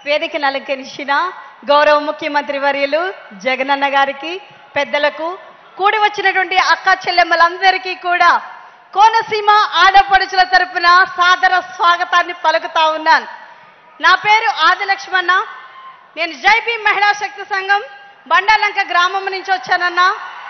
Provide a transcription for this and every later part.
వేదికను అలంకరించిన గౌరవ ముఖ్యమంత్రి వర్యులు జగనన్న గారికి పెద్దలకు కూడి వచ్చినటువంటి అక్క చెల్లెమ్మలందరికీ కూడా కోనసీమ ఆడపడుచుల తరపున సాదర స్వాగతాన్ని పలుకుతా ఉన్నాను నా పేరు ఆదిలక్ష్మణ నేను జైబీ మహిళా శక్తి సంఘం బండాలంక గ్రామం నుంచి వచ్చానన్నా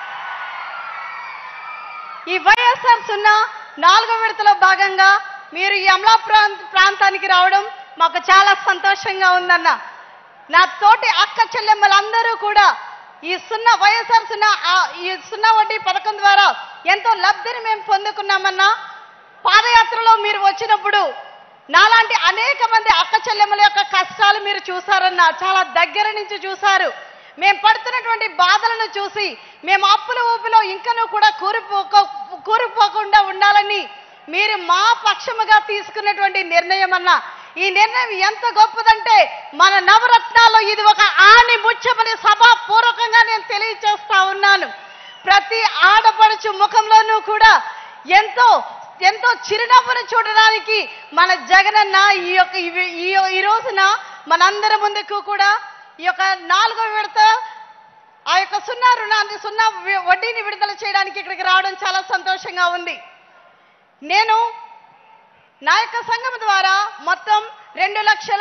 ఈ వైఎస్ఆర్ సున్నా నాలుగో విడతలో భాగంగా మీరు ఈ అమలా ప్రాంత ప్రాంతానికి రావడం మాకు చాలా సంతోషంగా ఉందన్న నా తోటి అక్క చెల్లెమ్మలందరూ కూడా ఈ సున్నా వైఎస్ఆర్ సున్నా ఆ- ఈ సున్నా వడ్డీ పథకం ద్వారా ఎంతో లబ్ధిని మేము పొందుకున్నామన్నా పాదయాత్రలో మీరు వచ్చినప్పుడు నాలాంటి అనేక మంది అక్క చెల్లెమ్మల యొక్క కష్టాలు మీరు చూసారన్న చాలా దగ్గర నుంచి చూశారు మేము పడుతున్నటువంటి బాధలను చూసి మేము అప్పుల ఊపిలో ఇంకనూ కూడా కూరిపోక కూరిపోకుండా ఉండాలని మీరు మా పక్షముగా తీసుకున్నటువంటి నిర్ణయం అన్న ఈ నిర్ణయం ఎంత గొప్పదంటే మన నవరత్నాల్లో ఇది ఒక ఆణి ముత్యమని సభాపూర్వకంగా నేను తెలియచేస్తా ఉన్నాను ప్రతి ఆడపడుచు ముఖంలోనూ కూడా ఎంతో ఎంతో చిరునవ్వును చూడడానికి మన జగనన్న ఈ యొక్క ఇవి- ఈ ఈ రోజున మనందరి ముందుకు కూడా ఈ యొక్క నాలుగో విడత ఆ యొక్క సున్నా రుణాన్ని సున్నా వి- వడ్డీని విడుదల చేయడానికి ఇక్కడికి రావడం చాలా సంతోషంగా ఉంది నేను నా యొక్క సంఘం ద్వారా మొత్తం రెండు లక్షల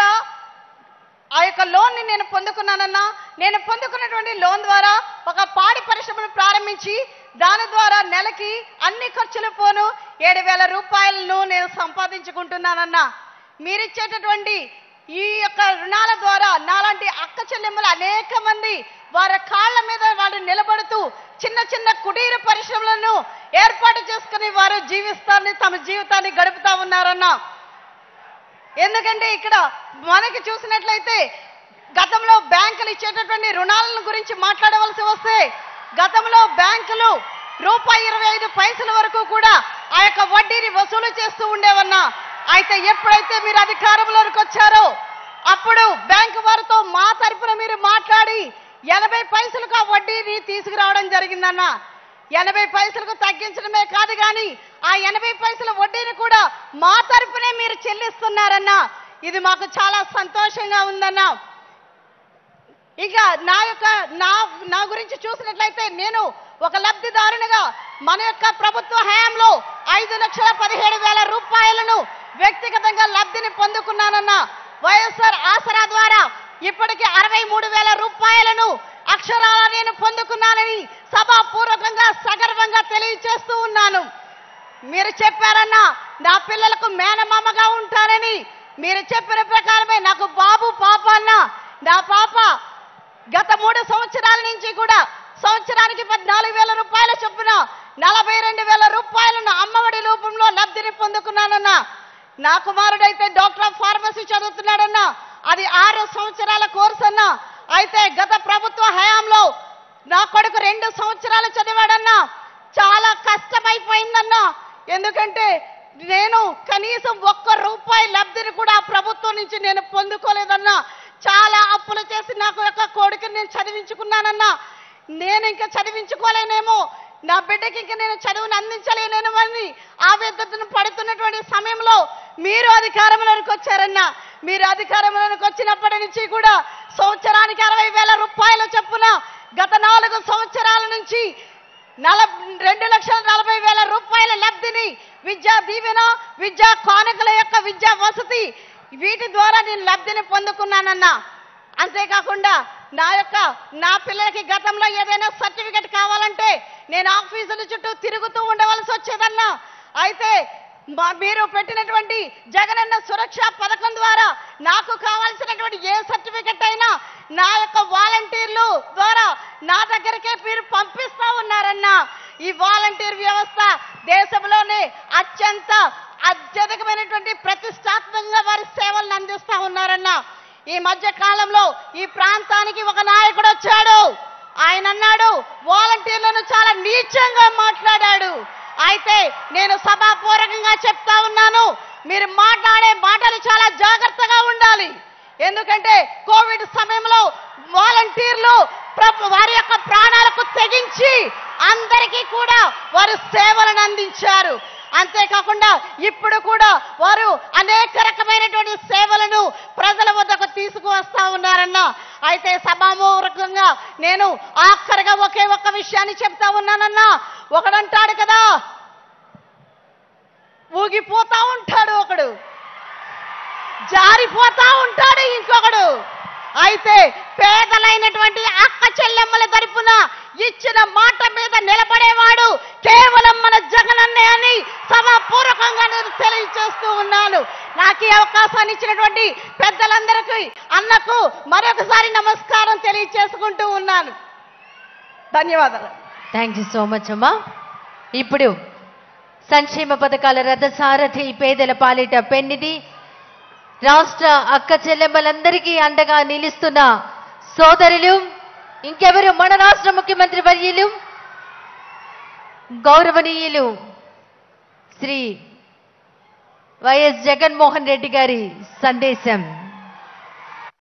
ఆ యొక్క లోన్ని నేను పొందుకున్నానన్నా నేను పొందుకున్నటువంటి లోన్ ద్వారా ఒక పాడి పరిశ్రమను ప్రారంభించి దాని ద్వారా నెలకి అన్ని ఖర్చులు పోను ఏడు వేల రూపాయలను నేను సంపాదించుకుంటున్నానన్నా మీరిచ్చేటటువంటి ఈ యొక్క రుణాల ద్వారా నాలాంటి అక్క చెల్లెమ్మలు అనేక మంది వారి కాళ్ళ మీద వాళ్ళు నిలబడుతూ చిన్న చిన్న కుటీర పరిశ్రమలను ఏర్పాటు చేసుకుని వారు జీవిస్తాన్ని తమ జీవితాన్ని గడుపుతా ఉన్నారన్నా ఎందుకంటే ఇక్కడ మనకి చూసినట్లయితే గతంలో బ్యాంకులు ఇచ్చేటటువంటి రుణాలను గురించి మాట్లాడవలసి వస్తే గతంలో బ్యాంకులు రూపాయి ఇరవై ఐదు పైసల వరకు కూడా ఆ యొక్క వడ్డీని వసూలు చేస్తూ ఉండేవన్నా అయితే ఎప్పుడైతే మీరు అధికారంలోకి వచ్చారో అప్పుడు బ్యాంకు వారితో మా తరపున మీరు మాట్లాడి ఎనభై పైసలకు ఆ వడ్డీని తీసుకురావడం జరిగిందన్నా ఎనభై పైసలకు తగ్గించడమే కాదు కానీ ఆ ఎనభై పైసల వడ్డీని కూడా మా తరపునే మీరు చెల్లిస్తున్నారన్నా ఇది మాకు చాలా సంతోషంగా ఉందన్నా ఇంకా నా యొక్క నా నా గురించి చూసినట్లయితే నేను ఒక లబ్ధిదారునిగా మన యొక్క ప్రభుత్వ హయాంలో ఐదు లక్షల పదిహేడు వేల రూపాయలను వ్యక్తిగతంగా లబ్ధిని పొందుకున్నానన్న వైఎస్ఆర్ ఆసరా ద్వారా ఇప్పటికి అరవై మూడు వేల రూపాయలను అక్షరాల నేను పొందుకున్నానని సభాపూర్వకంగా సగర్వంగా తెలియజేస్తూ ఉన్నాను మీరు చెప్పారన్నా నా పిల్లలకు మేనమామగా ఉంటానని మీరు చెప్పిన ప్రకారమే నాకు బాబు పాప అన్న నా పాప గత మూడు సంవత్సరాల నుంచి కూడా సంవత్సరానికి పద్నాలుగు వేల రూపాయల చొప్పున నలభై రెండు వేల రూపాయలను అమ్మఒడి రూపంలో లబ్ధిని పొందుకున్నానన్నా నా కుమారుడైతే డాక్టర్ ఆఫ్ ఫార్మసీ చదువుతున్నాడన్నా అది ఆరు సంవత్సరాల కోర్స్ అన్నా అయితే గత ప్రభుత్వ హయాంలో నా కొడుకు రెండు సంవత్సరాలు చదివాడన్నా చాలా కష్టమైపోయిందన్నా ఎందుకంటే నేను కనీసం ఒక్క రూపాయి లబ్ధిని కూడా ఆ ప్రభుత్వం నుంచి నేను పొందుకోలేదన్నా చాలా అప్పులు చేసి నాకు యొక్క కొడుకుని నేను చదివించుకున్నానన్నా నేను ఇంకా చదివించుకోలేనేమో నా బిడ్డకి ఇంకా నేను చదువును అందించలేనేమో అని ఆవేదనను పడుతున్నటువంటి సమయంలో మీరు అధికారంలోకి వచ్చారన్నా మీరు అధికారంలోకి వచ్చినప్పటి నుంచి కూడా సంవత్సరానికి అరవై వేల రూపాయల చొప్పున గత నాలుగు సంవత్సరాల నుంచి నల రెండు లక్షల నలభై వేల రూపాయల లబ్ధిని విద్యా దీవెన విద్యా కానుకల యొక్క విద్యా వసతి వీటి ద్వారా నేను లబ్ధిని పొందుకున్నానన్నా అంతేకాకుండా నా యొక్క నా పిల్లలకి గతంలో ఏదైనా సర్టిఫికెట్ కావాలంటే నేను ఆఫీసుల చుట్టూ తిరుగుతూ ఉండవలసి వచ్చేదన్నా అయితే మా- మీరు పెట్టినటువంటి జగనన్న సురక్ష పథకం ద్వారా నాకు కావాల్సినటువంటి ఏ సర్టిఫికెట్ అయినా నా యొక్క వాలంటీర్లు ద్వారా నా దగ్గరికే మీరు పంపిస్తా ఉన్నారన్నా ఈ వాలంటీర్ వ్యవస్థ దేశంలోనే అత్యంత అత్యధికమైనటువంటి ప్రతిష్టాత్మకంగా వారి సేవలను అందిస్తా ఉన్నారన్నా ఈ మధ్య కాలంలో ఈ ప్రాంతానికి ఒక నాయకుడు వచ్చాడు ఆయన అన్నాడు వాలంటీర్లను చాలా నీచంగా మాట్లాడాడు అయితే నేను సభాపూర్వకంగా చెప్తా ఉన్నాను మీరు మాట్లాడే మాటలు చాలా జాగ్రత్తగా ఉండాలి ఎందుకంటే కోవిడ్ సమయంలో వాలంటీర్లు ప్రభు వారి యొక్క ప్రాణాలకు తెగించి అందరికీ కూడా వారు సేవలను అందించారు అంతేకాకుండా ఇప్పుడు కూడా వారు అనేక రకమైనటువంటి సేవలను ప్రజల వద్దకు తీసుకు వస్తా ఉన్నారన్న అయితే సభామూలకంగా నేను ఆఖరిగా ఒకే ఒక్క విషయాన్ని చెప్తా ఉన్నానన్నా ఒకడంటాడు కదా ఊగిపోతా ఉంటాడు ఒకడు జారిపోతా ఉంటాడు ఇంకొకడు అయితే పేదలైనటువంటి అక్క చెల్లెమ్మల తరపున ఇచ్చిన మాట మీద నిలబడేవాడు కేవలం మన జగనన్నే అని సభాపూర్వకంగా నేను తెలియజేస్తూ ఉన్నాను నాకు ఈ అవకాశాన్ని ఇచ్చినటువంటి పెద్దలందరికీ అన్నకు మరొకసారి నమస్కారం తెలియజేసుకుంటూ ఉన్నాను ధన్యవాదాలు థ్యాంక్ యూ సో మచ్ అమ్మా ఇప్పుడు సంక్షేమ పథకాల రథసారథి పేదల పాలిట పెన్నిది రాష్ట్ర అక్క చెల్లెమ్మలందరికీ అండగా నిలుస్తున్న సోదరులు ఇంకెవరు మన రాష్ట్ర ముఖ్యమంత్రి వర్యులు గౌరవనీయులు శ్రీ వైఎస్ జగన్మోహన్ రెడ్డి గారి సందేశం